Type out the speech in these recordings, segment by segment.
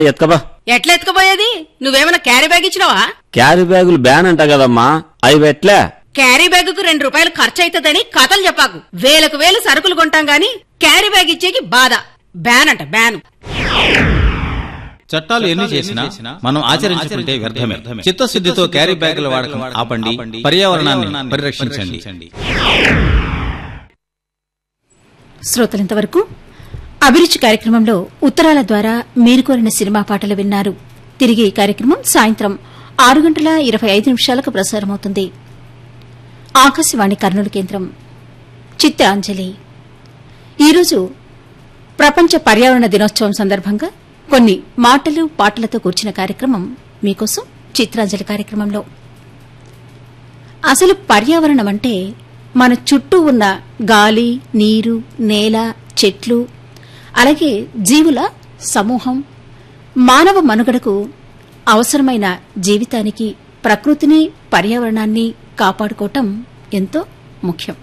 ఎత్కబా ఎట్లా ఎత్తుకుపోయేది నువ్వేమైనా క్యారీ బ్యాగ్ ఇచ్చినావా క్యారీ బ్యాగులు బ్యాన్ అంట కదమ్మా అవి పెట్లే క్యారీ బ్యాగుకు రెండు రూపాయలు ఖర్చు అవుతుందని కథలు చెప్పాకు వేలకు వేలు సరుకులు కొంటాం గాని క్యారీ బ్యాగ్ ఇచ్చేకి బాధ బ్యాన్ అంట బ్యాన్ చట్టాలు ఎన్ని చేసినా మనం ఆచరించుకుంటే వ్యర్థమే చిత్తశుద్ధితో క్యారీ బ్యాగుల వాడకం ఆపండి పర్యావరణాన్ని పరిరక్షించండి శ్రోతలంతవరకు అభిరుచి కార్యక్రమంలో ఉత్తరాల ద్వారా మీరు కోరిన సినిమా పాటలు విన్నారు తిరిగి ఈ కార్యక్రమం సాయంత్రం ఆరు గంటల ఇరవై ఐదు నిమిషాలకు ప్రసారమవుతుంది ఆకాశవాణి కర్నూలు కేంద్రం చిత్రాంజలి ఈరోజు ప్రపంచ పర్యావరణ దినోత్సవం సందర్భంగా కొన్ని మాటలు పాటలతో కూర్చిన కార్యక్రమం మీకోసం చిత్రాంజలి కార్యక్రమంలో అసలు పర్యావరణం అంటే మన చుట్టూ ఉన్న గాలి నీరు నేల చెట్లు అలాగే జీవుల సమూహం మానవ మనుగడకు అవసరమైన జీవితానికి ప్రకృతిని పర్యావరణాన్ని కాపాడుకోవటం ఎంతో ముఖ్యం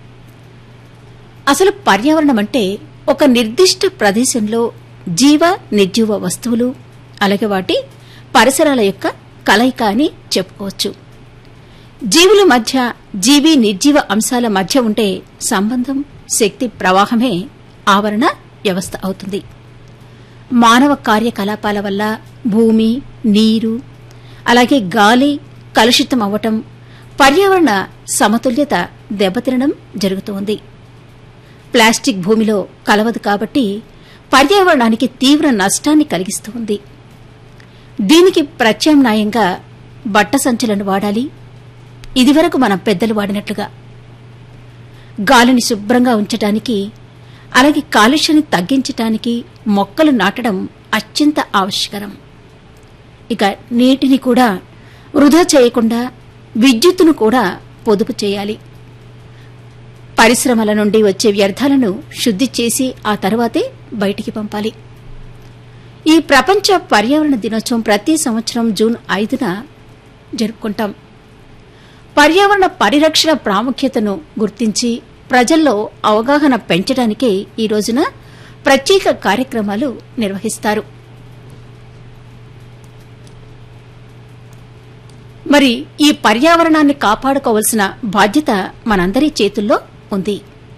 అసలు పర్యావరణం అంటే ఒక నిర్దిష్ట ప్రదేశంలో జీవ నిర్జీవ వస్తువులు అలాగే వాటి పరిసరాల యొక్క కలయిక అని చెప్పుకోవచ్చు జీవుల మధ్య జీవి నిర్జీవ అంశాల మధ్య ఉండే సంబంధం శక్తి ప్రవాహమే ఆవరణ వ్యవస్థ అవుతుంది మానవ కార్యకలాపాల వల్ల భూమి నీరు అలాగే గాలి కలుషితం అవ్వటం పర్యావరణ సమతుల్యత దెబ్బతినడం జరుగుతోంది ప్లాస్టిక్ భూమిలో కలవదు కాబట్టి పర్యావరణానికి తీవ్ర నష్టాన్ని కలిగిస్తుంది దీనికి ప్రత్యామ్నాయంగా బట్ట సంచులను వాడాలి ఇదివరకు మన పెద్దలు వాడినట్లుగా గాలిని శుభ్రంగా ఉంచటానికి అలాగే కాలుష్యాన్ని తగ్గించటానికి మొక్కలు నాటడం అత్యంత ఆవశ్యకరం ఇక నీటిని కూడా వృధా చేయకుండా విద్యుత్తును కూడా పొదుపు చేయాలి పరిశ్రమల నుండి వచ్చే వ్యర్థాలను శుద్ది చేసి ఆ తర్వాతే బయటికి పంపాలి ఈ ప్రపంచ పర్యావరణ దినోత్సవం ప్రతి సంవత్సరం జూన్ ఐదున జరుపుకుంటాం పర్యావరణ పరిరక్షణ ప్రాముఖ్యతను గుర్తించి ప్రజల్లో అవగాహన పెంచడానికే ఈ రోజున ప్రత్యేక కార్యక్రమాలు నిర్వహిస్తారు మరి ఈ పర్యావరణాన్ని కాపాడుకోవాల్సిన బాధ్యత మనందరి చేతుల్లో ఉంది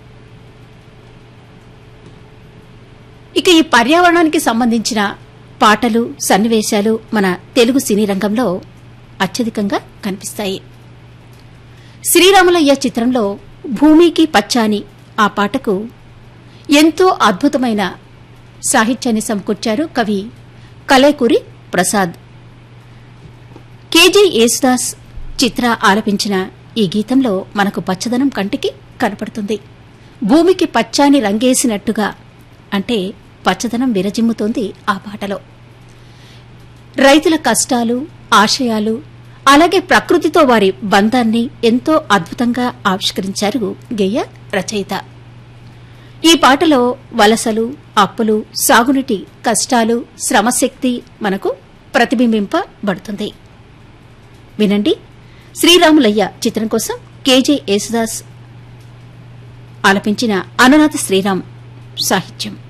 ఇక ఈ పర్యావరణానికి సంబంధించిన పాటలు సన్నివేశాలు మన తెలుగు సినీ రంగంలో అత్యధికంగా కనిపిస్తాయి శ్రీరాములయ్య చిత్రంలో భూమికి పచ్చాని ఆ పాటకు ఎంతో అద్భుతమైన సాహిత్యాన్ని సమకూర్చారు కవి కలైకూరి ప్రసాద్ కేజీ యేసుదాస్ చిత్ర ఆలపించిన ఈ గీతంలో మనకు పచ్చదనం కంటికి కనపడుతుంది భూమికి పచ్చాని రంగేసినట్టుగా అంటే పచ్చదనం విరజిమ్ముతోంది ఆ పాటలో రైతుల కష్టాలు ఆశయాలు అలాగే ప్రకృతితో వారి బంధాన్ని ఎంతో అద్భుతంగా ఆవిష్కరించారు గేయ రచయిత ఈ పాటలో వలసలు అప్పులు సాగునీటి కష్టాలు శ్రమశక్తి మనకు ప్రతిబింబింపబడుతుంది వినండి శ్రీరాములయ్య చిత్రం కోసం కేజే యేసుదాస్ ఆలపించిన అనునాథ శ్రీరామ్ సాహిత్యం